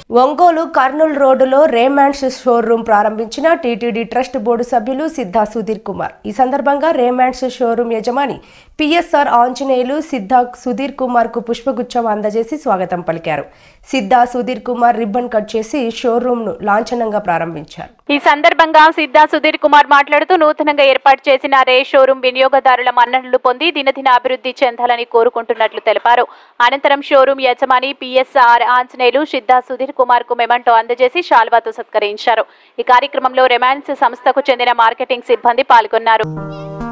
ఒంగోలు కర్నూలు రోడ్డులో Raymonds showroom ప్రారంభించిన TTD trust board సభ్యులు సిద్ధా సుధీర్ కుమార్ ఈ సందర్భంగా రేమాండ్స్ షోరూం యజమాని పిఎస్ఆర్ ఆంజనేయులు సిద్ధా సుధీర్ కుమార్ కు పుష్పగుచ్చం అందజేసి స్వాగతం పలికారు సిద్ధా సుధీర్ కుమార్ రిబ్బన్ కట్ చేసి షోరూం ను లాంఛనంగా ప్రారంభించారు ఈ సందర్భంగా సిద్ధా సుధీర్ కుమార్ మాట్లాడుతూ నూతనంగా ఏర్పాటు చేసిన రే షోరూం వినియోగదారుల మన్ననలు పొంది దినదిన అభివృద్ధి చెందాలని కోరుకుంటున్నట్లు తెలిపారు అనంతరం షోరూం యజమాని పిఎస్ఆర్ ఆంజనేయులు సిద్ధా సుధీర్ కుమార్ కు మెమంటో అందజేసి శాల్వాతో సత్కరించారు ఈ కార్యక్రమంలో రెమాన్స్ సంస్థకు చెందిన మార్కెటింగ్ సిబ్బంది పాల్గొన్నారు